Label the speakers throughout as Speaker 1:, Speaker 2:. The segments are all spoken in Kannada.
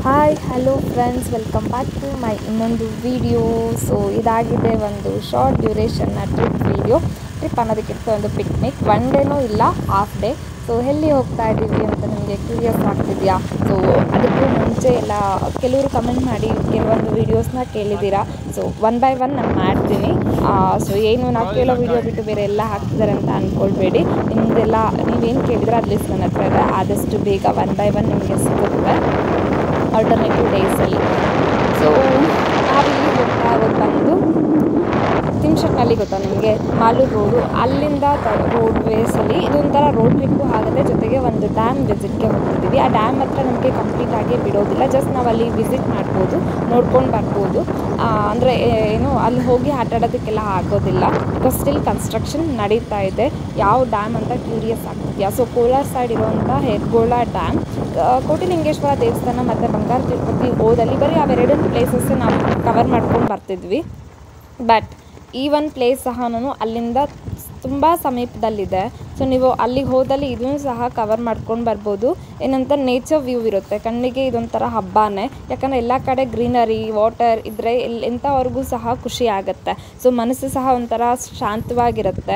Speaker 1: hi hello friends welcome back to my ಇನ್ನೊಂದು ವಿಡಿಯೋ ಸೊ ಇದಾಗಿದೆ ಒಂದು ಶಾರ್ಟ್ ಡ್ಯೂರೇಷನ್ನ ಟ್ರಿಪ್ ವಿಡಿಯೋ ಟ್ರಿಪ್ ಅನ್ನೋದಕ್ಕಿಂತ ಒಂದು ಪಿಕ್ನಿಕ್ ಒನ್ ಡೇನೂ ಇಲ್ಲ ಹಾಫ್ ಡೇ ಸೊ ಎಲ್ಲಿ ಹೋಗ್ತಾ ಇದ್ದೀವಿ ಅಂತ ನಿಮಗೆ ಕ್ಯೂರಿಯಸ್ ಆಗ್ತಿದೆಯಾ ಸೊ ಅದಕ್ಕೂ ಮುಂಚೆ ಎಲ್ಲ ಕೆಲವರು ಕಮೆಂಟ್ ಮಾಡಿ ಕೆಲವೊಂದು ವೀಡಿಯೋಸ್ನ ಕೇಳಿದ್ದೀರಾ ಸೊ ಒನ್ ಬೈ ಒನ್ ನಾನು ಮಾಡ್ತೀನಿ ಸೊ ಏನು ನಾವು ಕೇಳೋ ವಿಡಿಯೋ ಬಿಟ್ಟು ಬೇರೆ ಎಲ್ಲ ಹಾಕ್ತಿದ್ದಾರೆ ಅಂತ ಅಂದ್ಕೊಳ್ಬೇಡಿ ನಿಮ್ಮದೆಲ್ಲ ನೀವೇನು ಕೇಳಿದ್ರೆ ಅದು ಲಿಸ್ಟ್ ನನ್ನ ಹತ್ರ ಇದೆ ಆದಷ್ಟು ಬೇಗ ಒನ್ ಬೈ ಒನ್ ನಿಮಗೆ ಸಿಗುತ್ತೆ ಆಲ್ಟರ್ನೇಟಿವ್ ಡೇಸಲ್ಲಿ ಸೊ ನಾವಿಲ್ಲಿ ಹೋಗ್ತಾ ಇರೋದು ಬಂದು ತಿನ್ಶಟ್ನಲ್ಲಿ ಗೊತ್ತಾ ನಿಮಗೆ ಮಾಲೂರು ರೋಡು ಅಲ್ಲಿಂದ ರೋಡ್ ವೇಸಲ್ಲಿ ಇದೊಂಥರ ರೋಡ್ ಟ್ರಿಪ್ಪು ಆಗುತ್ತೆ ಜೊತೆಗೆ ಒಂದು ಡ್ಯಾಮ್ ವಿಸಿಟ್ಗೆ ಹೋಗ್ತಿದ್ದೀವಿ ಆ ಡ್ಯಾಮ್ ಹತ್ರ ನಮಗೆ ಕಂಪ್ಲೀಟ್ ಆಗಿ ಬಿಡೋದಿಲ್ಲ ಜಸ್ಟ್ ನಾವು ಅಲ್ಲಿ ವಿಸಿಟ್ ಮಾಡ್ಬೋದು ನೋಡ್ಕೊಂಡು ಬರ್ಬೋದು ಅಂದರೆ ಏನು ಅಲ್ಲಿ ಹೋಗಿ ಆಟ ಆಡೋದಕ್ಕೆಲ್ಲ ಆಗೋದಿಲ್ಲ ಬಿಕಾಸ್ ಸ್ಟಿಲ್ ಕನ್ಸ್ಟ್ರಕ್ಷನ್ ನಡೀತಾ ಇದೆ ಯಾವ ಡ್ಯಾಮ್ ಅಂತ ಕ್ಯೂರಿಯಸ್ ಆಗ್ತಿದೆಯಾ ಸೊ ಕೋಲಾರ ಸೈಡ್ ಇರುವಂಥ ಹೆರ್ಗೋಳ ಡ್ಯಾಮ್ ಕೋಟಿಲಿಂಗೇಶ್ವರ ದೇವಸ್ಥಾನ ಮತ್ತು ಬಂಗಾರ ತಿರುಪತಿ ಹೋದಲ್ಲಿ ಬರೀ ಅವೆರಡು ಪ್ಲೇಸಸ್ ನಾವು ಕವರ್ ಮಾಡ್ಕೊಂಡು ಬರ್ತಿದ್ವಿ ಬಟ್ ಈ ಒಂದು ಪ್ಲೇಸ್ ಸಹ ನಾನು ಅಲ್ಲಿಂದ ತುಂಬ ಸಮೀಪದಲ್ಲಿದೆ ಸೊ ನೀವು ಅಲ್ಲಿಗೆ ಹೋದಲ್ಲಿ ಇದನ್ನು ಸಹ ಕವರ್ ಮಾಡ್ಕೊಂಡು ಬರ್ಬೋದು ಏನಂತ ನೇಚರ್ ವ್ಯೂ ಇರುತ್ತೆ ಕಣ್ಣಿಗೆ ಇದೊಂಥರ ಹಬ್ಬನೇ ಯಾಕಂದರೆ ಎಲ್ಲ ಕಡೆ ಗ್ರೀನರಿ ವಾಟರ್ ಇದ್ದರೆ ಎಲ್ಲಿ ಎಂಥವ್ರಿಗೂ ಸಹ ಖುಷಿ ಆಗುತ್ತೆ ಸೊ ಮನಸ್ಸು ಸಹ ಒಂಥರ ಶಾಂತವಾಗಿರುತ್ತೆ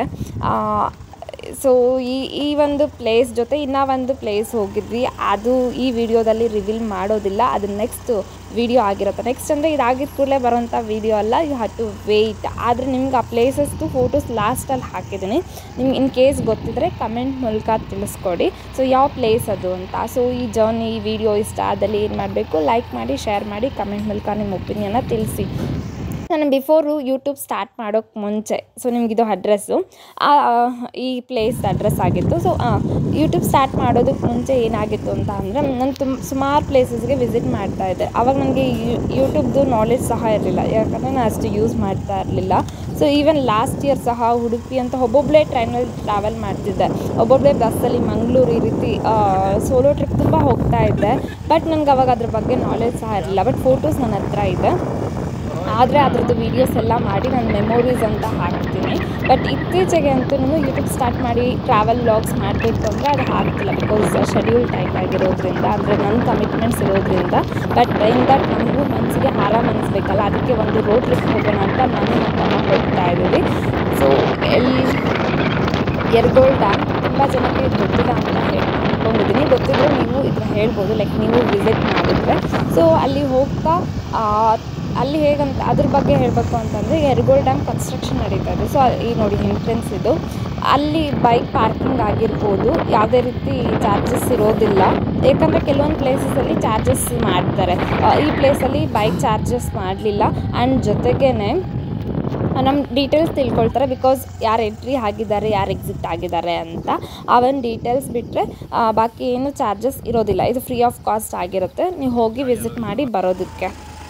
Speaker 1: ಸೊ ಈ ಈ ಒಂದು ಪ್ಲೇಸ್ ಜೊತೆ ಇನ್ನೂ ಒಂದು ಪ್ಲೇಸ್ ಹೋಗಿದ್ವಿ ಅದು ಈ ವಿಡಿಯೋದಲ್ಲಿ ರಿವೀಲ್ ಮಾಡೋದಿಲ್ಲ ಅದು ನೆಕ್ಸ್ಟ್ ವಿಡಿಯೋ ಆಗಿರುತ್ತೆ ನೆಕ್ಸ್ಟ್ ಅಂದರೆ ಇದಾಗಿದ್ದ ಕೂಡಲೇ ಬರೋಂಥ ವಿಡಿಯೋ ಅಲ್ಲ ಯು ಹ್ಯಾವ್ ಟು ವೆಯ್ಟ್ ಆದರೆ ನಿಮ್ಗೆ ಆ ಪ್ಲೇಸಸ್ದು ಫೋಟೋಸ್ ಲಾಸ್ಟಲ್ಲಿ ಹಾಕಿದ್ದೀನಿ ನಿಮ್ಗೆ ಇನ್ ಕೇಸ್ ಗೊತ್ತಿದ್ದರೆ ಕಮೆಂಟ್ ಮೂಲಕ ತಿಳಿಸ್ಕೊಡಿ ಸೊ ಯಾವ ಪ್ಲೇಸ್ ಅದು ಅಂತ ಸೊ ಈ ಜರ್ನಿ ಈ ವಿಡಿಯೋ ಇಷ್ಟ ಆದಲ್ಲಿ ಏನು ಮಾಡಬೇಕು ಲೈಕ್ ಮಾಡಿ ಶೇರ್ ಮಾಡಿ ಕಮೆಂಟ್ ಮೂಲಕ ನಿಮ್ಮ ಒಪಿನಿಯನ್ನ ತಿಳಿಸಿ ನಾನು ಬಿಫೋರು ಯೂಟ್ಯೂಬ್ ಸ್ಟಾರ್ಟ್ ಮಾಡೋಕ್ಕೆ ಮುಂಚೆ ಸೊ ನಿಮಗಿದು ಅಡ್ರೆಸ್ಸು ಈ ಪ್ಲೇಸ್ ಅಡ್ರೆಸ್ ಆಗಿತ್ತು ಸೊ ಯೂಟ್ಯೂಬ್ ಸ್ಟಾರ್ಟ್ ಮಾಡೋದಕ್ಕೆ ಮುಂಚೆ ಏನಾಗಿತ್ತು ಅಂತ ಅಂದರೆ ನಾನು ತುಂಬ ಸುಮಾರು ಪ್ಲೇಸಸ್ಗೆ ವಿಸಿಟ್ ಮಾಡ್ತಾ ಇದ್ದೆ ಆವಾಗ ನನಗೆ ಯೂಟ್ಯೂಬ್ದು ನಾಲೆಜ್ ಸಹ ಇರಲಿಲ್ಲ ಯಾಕಂದರೆ ನಾನು ಅಷ್ಟು ಯೂಸ್ ಮಾಡ್ತಾ ಇರಲಿಲ್ಲ ಸೊ ಈವನ್ ಲಾಸ್ಟ್ ಇಯರ್ ಸಹ ಉಡುಪಿ ಅಂತ ಒಬ್ಬೊಬ್ಬಳೇ ಟ್ರೈನಲ್ಲಿ ಟ್ರಾವೆಲ್ ಮಾಡ್ತಿದ್ದೆ ಒಬ್ಬೊಬ್ಬಳೇ ಬಸ್ಸಲ್ಲಿ ಮಂಗಳೂರು ಈ ರೀತಿ ಸೋಲೋ ಟ್ರಿಪ್ ತುಂಬ ಹೋಗ್ತಾ ಇದ್ದೆ ಬಟ್ ನನಗೆ ಅವಾಗ ಅದ್ರ ಬಗ್ಗೆ ನಾಲೆಜ್ ಸಹ ಇರಲಿಲ್ಲ ಬಟ್ ಫೋಟೋಸ್ ನನ್ನ ಹತ್ರ ಇದೆ ಆದರೆ ಅದ್ರದ್ದು ವೀಡಿಯೋಸ್ ಎಲ್ಲ ಮಾಡಿ ನಾನು ಮೆಮೊರೀಸ್ ಅಂತ ಹಾಕ್ತೀನಿ ಬಟ್ ಇತ್ತೀಚೆಗೆ ಅಂತೂ ನಾನು ಯೂಟ್ಯೂಬ್ ಸ್ಟಾರ್ಟ್ ಮಾಡಿ ಟ್ರಾವೆಲ್ ವ್ಲಾಗ್ಸ್ ಮಾಡಬೇಕು ಅಂದರೆ ಅದು ಆಗ್ತಿಲ್ಲ ಬಿಕಾಸ್ ಶೆಡ್ಯೂಲ್ ಟೈಪ್ ಆಗಿರೋದ್ರಿಂದ ಅಂದರೆ ನನ್ನ ಕಮಿಟ್ಮೆಂಟ್ಸ್ ಇರೋದ್ರಿಂದ ಬಟ್ ಇನ್ ದಟ್ ನಮಗೂ ಮನಸ್ಸಿಗೆ ಆರಾಮ ಅನಿಸ್ಬೇಕಲ್ಲ ಅದಕ್ಕೆ ಒಂದು ರೋಡ್ ಟ್ರಿಪ್ ಹೋಗೋಣ ಅಂತ ನಾನು ನನ್ನ ತಮ್ಮ ಹೋಗ್ತಾ ಇದ್ದೀವಿ ಸೊ ಎಲ್ಲಿ ಎರ್ಗೋಳ್ ಡ್ಯಾಮ್ ತುಂಬ ಜನಕ್ಕೆ ಇದು ಗೊತ್ತಿಲ್ಲ ಅಂತ ಹೇಳಿ ಅಂದ್ಕೊಂಡಿದ್ದೀನಿ ಗೊತ್ತಿದ್ದರೆ ನೀವು ಇದನ್ನ ಹೇಳ್ಬೋದು ಲೈಕ್ ನೀವು ವಿಸಿಟ್ ಮಾಡಿದ್ರೆ ಸೊ ಅಲ್ಲಿ ಹೋಗ್ತಾ ಅಲ್ಲಿ ಹೇಗಂತ ಅದ್ರ ಬಗ್ಗೆ ಹೇಳಬೇಕು ಅಂತಂದರೆ ಎರ್ಗೋಳ್ ಡ್ಯಾಮ್ ಕನ್ಸ್ಟ್ರಕ್ಷನ್ ನಡೀತಾ ಇದೆ ಸೊ ಈ ನೋಡಿ ಎಂಟ್ರೆನ್ಸ್ ಇದು ಅಲ್ಲಿ ಬೈಕ್ ಪಾರ್ಕಿಂಗ್ ಆಗಿರ್ಬೋದು ಯಾವುದೇ ರೀತಿ ಚಾರ್ಜಸ್ ಇರೋದಿಲ್ಲ ಏಕೆಂದರೆ ಕೆಲವೊಂದು ಪ್ಲೇಸಸಲ್ಲಿ ಚಾರ್ಜಸ್ ಮಾಡ್ತಾರೆ ಈ ಪ್ಲೇಸಲ್ಲಿ ಬೈಕ್ ಚಾರ್ಜಸ್ ಮಾಡಲಿಲ್ಲ ಆ್ಯಂಡ್ ಜೊತೆಗೇ ನಮ್ಮ ಡೀಟೇಲ್ಸ್ ತಿಳ್ಕೊಳ್ತಾರೆ ಬಿಕಾಸ್ ಯಾರು ಎಂಟ್ರಿ ಆಗಿದ್ದಾರೆ ಯಾರು ಎಕ್ಸಿಟ್ ಆಗಿದ್ದಾರೆ ಅಂತ ಆ ಒಂದು ಡೀಟೇಲ್ಸ್ ಬಿಟ್ಟರೆ ಬಾಕಿ ಏನು ಚಾರ್ಜಸ್ ಇರೋದಿಲ್ಲ ಇದು ಫ್ರೀ ಆಫ್ ಕಾಸ್ಟ್ ಆಗಿರುತ್ತೆ ನೀವು ಹೋಗಿ ವಿಸಿಟ್ ಮಾಡಿ ಬರೋದಕ್ಕೆ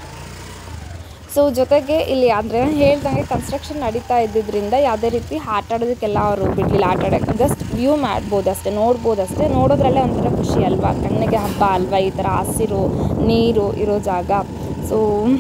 Speaker 1: ಸೊ ಜೊತೆಗೆ ಇಲ್ಲಿ ಅಂದರೆ ಹೇಳ್ದಂಗೆ ಕನ್ಸ್ಟ್ರಕ್ಷನ್ ನಡೀತಾ ಇದ್ದಿದ್ದರಿಂದ ಯಾವುದೇ ರೀತಿ ಆಟ ಆಡೋದಕ್ಕೆಲ್ಲ ಅವರು ಬಿಡಲಿಲ್ಲ ಆಟ ಆಡೋಕ್ಕೆ ಜಸ್ಟ್ ವ್ಯೂ ಮಾಡ್ಬೋದು ಅಷ್ಟೇ ನೋಡ್ಬೋದು ಅಷ್ಟೇ ನೋಡೋದ್ರಲ್ಲೇ ಒಂಥರ ಖುಷಿ ಅಲ್ವಾ ಕಣ್ಣಿಗೆ ಹಬ್ಬ ಅಲ್ವಾ ಈ ಥರ ಹಸಿರು ನೀರು ಇರೋ ಜಾಗ ಸೊ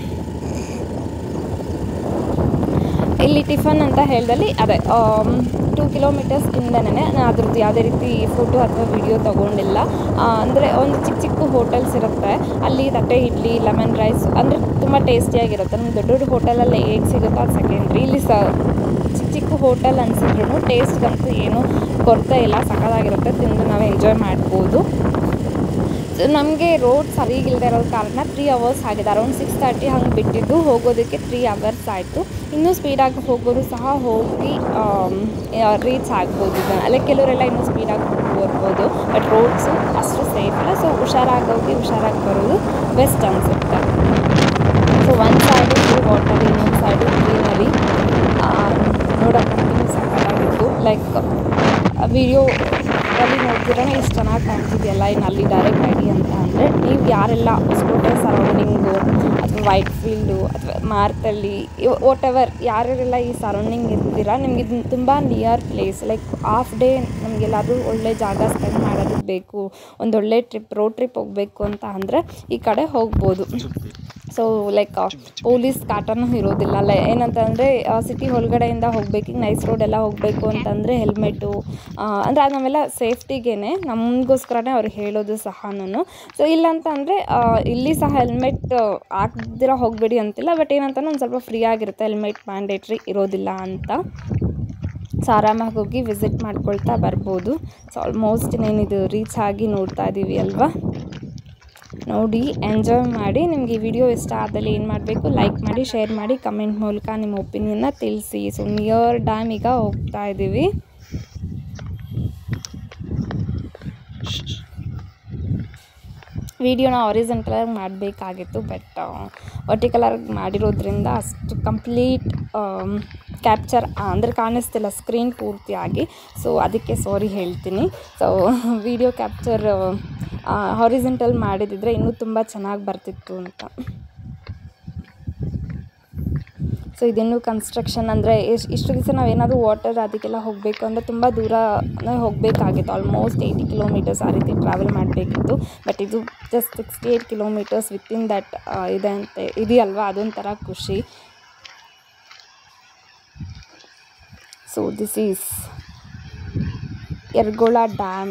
Speaker 1: ಇಲ್ಲಿ ಟಿಫನ್ ಅಂತ ಹೇಳ್ದಲ್ಲಿ ಅದೇ ಟೂ ಕಿಲೋಮೀಟರ್ಸ್ ಇಂದನೇ ನಾನು ಅದ್ರದ್ದು ಯಾವುದೇ ರೀತಿ ಫೋಟೋ ಅಥವಾ ವಿಡಿಯೋ ತೊಗೊಂಡಿಲ್ಲ ಅಂದರೆ ಒಂದು ಚಿಕ್ಕ ಚಿಕ್ಕ ಹೋಟೆಲ್ಸ್ ಇರುತ್ತೆ ಅಲ್ಲಿ ತಟ್ಟೆ ಇಡ್ಲಿ ಲೆಮನ್ ರೈಸ್ ಅಂದರೆ ತುಂಬ ಟೇಸ್ಟಿಯಾಗಿರುತ್ತೆ ನಮ್ಗೆ ದೊಡ್ಡ ದೊಡ್ಡ ಹೋಟೆಲಲ್ಲಿ ಹೇಗೆ ಸಿಗುತ್ತೋ ಅದು ಸೆಕೆಂಡ್ರಿ ಇಲ್ಲಿ ಸ ಚಿಕ್ಕ ಚಿಕ್ಕ ಹೋಟೆಲ್ ಅನಿಸಿದ್ರು ಟೇಸ್ಟ್ಗಂತೂ ಏನೂ ಕೊರತೆ ಇಲ್ಲ ಸಕ್ಕತ್ತಾಗಿರುತ್ತೆ ತಿಂದು ನಾವು ಎಂಜಾಯ್ ಮಾಡ್ಬೋದು ನಮಗೆ ರೋಡ್ ಸರಿಗಿಲ್ಲದೆ ಇರೋ ಕಾರಣ ತ್ರೀ ಅವರ್ಸ್ ಆಗಿದೆ ಅರೌಂಡ್ ಸಿಕ್ಸ್ ತರ್ಟಿ ಹಂಗೆ ಬಿಟ್ಟಿದ್ದು ಹೋಗೋದಕ್ಕೆ ತ್ರೀ ಅವರ್ಸ್ ಆಯಿತು ಇನ್ನೂ ಸ್ಪೀಡಾಗಿ ಹೋಗೋರು ಸಹ ಹೋಗಿ ರೀಚ್ ಆಗ್ಬೋದು ಅಲ್ಲೇ ಕೆಲವರೆಲ್ಲ ಇನ್ನೂ ಸ್ಪೀಡಾಗಿ ಬರ್ಬೋದು ಬಟ್ ರೋಡ್ಸು ಅಷ್ಟು ಸೇಫ್ ಇಲ್ಲ ಸೊ ಹುಷಾರಾಗಿ ಹೋಗಿ ಹುಷಾರಾಗಿ ಬರೋದು ಬೆಸ್ಟ್ ಅನಿಸುತ್ತೆ ಸೊ ಒಂದು ಸೈಡು ಫುಲ್ ವಾಟರ್ ಇನ್ನೊಂದು ಸೈಡು ಗ್ರೀನರಿ ನೋಡೋಕ್ಕಂತೂ ಸಕ್ಕತ್ತಾಗಿತ್ತು ಲೈಕ್ ವಿಡಿಯೋ ಅಲ್ಲಿ ನೋಡ್ತಿದ್ರೆ ಎಷ್ಟು ಚೆನ್ನಾಗಿ ಕಾಣ್ತಿದೆಯಲ್ಲ ಇನ್ನು ಅಲ್ಲಿ ಡೈರೆಕ್ಟ್ ಆಗಿ ಅಂತ ಅಂದರೆ ನೀವು ಯಾರೆಲ್ಲ ಹೊಸಕೋಟೆ ಸರೌಂಡಿಂಗು ಅಥವಾ ವೈಟ್ ಫೀಲ್ಡು ಅಥವಾ ಮಾರ್ತಳ್ಳಿ ವಾಟ್ ಎವರ್ ಯಾರ್ಯಾರೆಲ್ಲ ಈ ಸರೌಂಡಿಂಗ್ ಇರ್ತೀರಾ ನಿಮ್ಗೆ ಇದು ತುಂಬ near place like half day ನಮಗೆಲ್ಲಾದರೂ ಒಳ್ಳೆ ಜಾಗ ಸ್ಪೆಂಡ್ ಮಾಡೋದಕ್ಕೆ ಬೇಕು ಒಂದೊಳ್ಳೆ ಟ್ರಿಪ್ ರೋಡ್ ಟ್ರಿಪ್ ಹೋಗಬೇಕು ಅಂತ ಅಂದರೆ ಈ ಕಡೆ ಹೋಗ್ಬೋದು ಸೊ ಲೈಕ್ ಪೊಲೀಸ್ ಕಾಟನೂ ಇರೋದಿಲ್ಲ ಲೈ ಏನಂತಂದರೆ ಸಿಟಿ ಒಳಗಡೆಯಿಂದ ಹೋಗ್ಬೇಕು ಈಗ ನೈಸ್ ರೋಡ್ ಎಲ್ಲ ಹೋಗಬೇಕು ಅಂತಂದರೆ ಹೆಲ್ಮೆಟ್ಟು ಅಂದರೆ ಅದು ನಾವೆಲ್ಲ ಸೇಫ್ಟಿಗೇನೆ ನಮಗೋಸ್ಕರನೇ ಅವ್ರು ಹೇಳೋದು ಸಹ ನಾನು ಸೊ ಇಲ್ಲ ಅಂದರೆ ಇಲ್ಲಿ ಸಹ ಹೆಲ್ಮೆಟ್ ಹಾಕ್ದಿರ ಹೋಗಬೇಡಿ ಅಂತಿಲ್ಲ ಬಟ್ ಏನಂತ ಒಂದು ಸ್ವಲ್ಪ ಫ್ರೀ ಆಗಿರುತ್ತೆ ಹೆಲ್ಮೆಟ್ ಮ್ಯಾಂಡೇಟ್ರಿ ಇರೋದಿಲ್ಲ ಅಂತ ಸೊ ಆರಾಮಾಗಿ ಹೋಗಿ ವಿಸಿಟ್ ಮಾಡ್ಕೊಳ್ತಾ ಬರ್ಬೋದು ಸೊ ಆಲ್ಮೋಸ್ಟ್ ಇನ್ನೇನಿದು ರೀಚ್ ಆಗಿ ನೋಡ್ತಾ ಇದ್ದೀವಿ ಅಲ್ವಾ ನೋಡಿ ಎಂಜಾಯ್ ಮಾಡಿ ನಿಮ್ಗೆ ಈ ವಿಡಿಯೋ ಇಷ್ಟ ಆದಲ್ಲಿ ಏನು ಮಾಡಬೇಕು ಲೈಕ್ ಮಾಡಿ ಶೇರ್ ಮಾಡಿ ಕಮೆಂಟ್ ಮೂಲಕ ನಿಮ್ಮ ಒಪಿನಿಯನ್ನ ತಿಳಿಸಿ ಸೊ ನಿಯರ್ ಡ್ಯಾಮ್ ಈಗ ಹೋಗ್ತಾ ಇದ್ದೀವಿ ವಿಡಿಯೋನ ಆರಿಜೆಂಟಲಾಗಿ ಮಾಡಬೇಕಾಗಿತ್ತು ಬಟ್ ವರ್ಟಿಕಲಾಗಿ ಮಾಡಿರೋದ್ರಿಂದ ಅಷ್ಟು ಕಂಪ್ಲೀಟ್ ಕ್ಯಾಪ್ಚರ್ ಅಂದರೆ ಕಾಣಿಸ್ತಿಲ್ಲ ಸ್ಕ್ರೀನ್ ಪೂರ್ತಿಯಾಗಿ ಸೊ ಅದಕ್ಕೆ ಸಾರಿ ಹೇಳ್ತೀನಿ ಸೊ ವಿಡಿಯೋ ಕ್ಯಾಪ್ಚರ್ ಹಾರಿಜೆಂಟಲ್ ಮಾಡಿದಿದ್ರೆ ಇನ್ನೂ ತುಂಬ ಚೆನ್ನಾಗಿ ಬರ್ತಿತ್ತು ಅಂತ ಸೊ ಇದಿನ್ನೂ ಕನ್ಸ್ಟ್ರಕ್ಷನ್ ಅಂದರೆ ಎಷ್ಟು ಇಷ್ಟು ದಿವಸ ನಾವೇನಾದರೂ ವಾಟರ್ ಅದಕ್ಕೆಲ್ಲ ಹೋಗಬೇಕು ಅಂದರೆ ತುಂಬ ದೂರ ಹೋಗಬೇಕಾಗಿತ್ತು ಆಲ್ಮೋಸ್ಟ್ ಏಯ್ಟಿ ಕಿಲೋಮೀಟರ್ಸ್ ಆ ರೀತಿ ಟ್ರಾವೆಲ್ ಮಾಡಬೇಕಿತ್ತು ಬಟ್ ಇದು just sixty eight kilometers within that ಇದೆ ಅಂತೆ ಇದೆಯಲ್ವಾ ಅದೊಂಥರ ಖುಷಿ so this is Yargol dam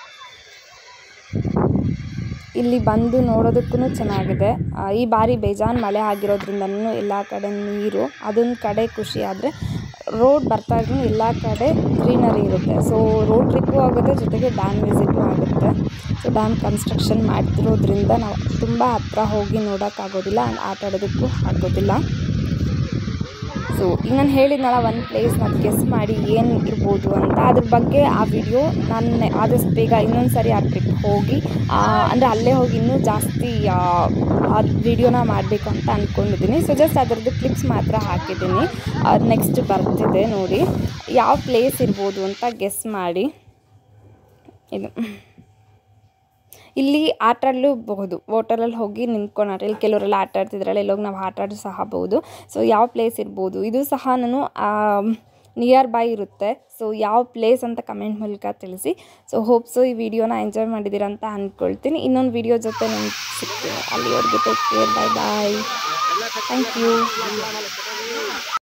Speaker 1: ಇಲ್ಲಿ ಬಂದು ನೋಡೋದಕ್ಕೂ ಚೆನ್ನಾಗಿದೆ ಆ, ಈ ಬಾರಿ ಬೇಜಾನ್ ಮಳೆ ಆಗಿರೋದ್ರಿಂದನೂ ಎಲ್ಲ ಕಡೆ ನೀರು ಅದೊಂದು ಕಡೆ ಖುಷಿ ಆದರೆ ರೋಡ್ ಬರ್ತಾ ಇದ್ರೂ ಎಲ್ಲ ಕಡೆ ಗ್ರೀನರಿ ಇರುತ್ತೆ ಸೊ ರೋಡ್ ಟ್ರಿಪ್ಪು ಆಗುತ್ತೆ ಜೊತೆಗೆ ಡ್ಯಾಮ್ ವಿಸಿಟು ಆಗುತ್ತೆ ಸೊ ಡ್ಯಾಮ್ ಕನ್ಸ್ಟ್ರಕ್ಷನ್ ಮಾಡ್ತಿರೋದ್ರಿಂದ ನಾವು ತುಂಬ ಹತ್ರ ಹೋಗಿ ನೋಡೋಕ್ಕಾಗೋದಿಲ್ಲ ಆ್ಯಂಡ್ ಆಟ ಆಡೋದಕ್ಕೂ ಆಗೋದಿಲ್ಲ ಸೊ ಈಗ ನಾನು ಹೇಳಿದ್ನಲ್ಲ ಒಂದು ಪ್ಲೇಸ್ ನಾನು ಗೆಸ್ ಮಾಡಿ ಏನು ಇರ್ಬೋದು ಅಂತ ಅದ್ರ ಬಗ್ಗೆ ಆ ವಿಡಿಯೋ ನಾನು ಆದಷ್ಟು ಬೇಗ ಇನ್ನೊಂದು ಸರಿ ಆ ಟ್ರಿಪ್ ಹೋಗಿ ಅಂದರೆ ಅಲ್ಲೇ ಹೋಗಿ ಇನ್ನೂ ಜಾಸ್ತಿ ಆ ವಿಡಿಯೋನ ಮಾಡಬೇಕು ಅಂತ ಅಂದ್ಕೊಂಡಿದ್ದೀನಿ ಸೊ ಜಸ್ಟ್ ಅದರದ್ದು ಕ್ಲಿಪ್ಸ್ ಮಾತ್ರ ಹಾಕಿದ್ದೀನಿ ಅದು ನೆಕ್ಸ್ಟ್ ಬರ್ತಿದೆ ನೋಡಿ ಯಾವ ಪ್ಲೇಸ್ ಇರ್ಬೋದು ಅಂತ ಗೆಸ್ ಮಾಡಿ ಇದು ಇಲ್ಲಿ ಆಟ ಆಡಲೂಬಹುದು ವಾಟರಲ್ಲಿ ಹೋಗಿ ನಿಂತ್ಕೊಂಡು ಇಲ್ಲಿ ಕೆಲವರೆಲ್ಲ ಆಟ ಆಡ್ತಿದ್ರಲ್ಲ ಇಲ್ಲೋಗಿ ನಾವು ಆಟ ಆಡೋ ಸಹ ಬಹುದು ಸೊ ಯಾವ ಪ್ಲೇಸ್ ಇರ್ಬೋದು ಇದು ಸಹ ನಾನು ನಿಯರ್ ಬೈ ಇರುತ್ತೆ ಸೊ ಯಾವ ಪ್ಲೇಸ್ ಅಂತ ಕಮೆಂಟ್ ಮೂಲಕ ತಿಳಿಸಿ ಸೊ ಹೋಪ್ಸು ಈ ವಿಡಿಯೋನ ಎಂಜಾಯ್ ಮಾಡಿದ್ದೀರಾ ಅಂತ ಅಂದ್ಕೊಳ್ತೀನಿ ಇನ್ನೊಂದು ವಿಡಿಯೋ ಜೊತೆ ನಾನು ಸಿಗ್ತೀನಿ ಅಲ್ಲಿವರೆಗೆ take care bye bye thank you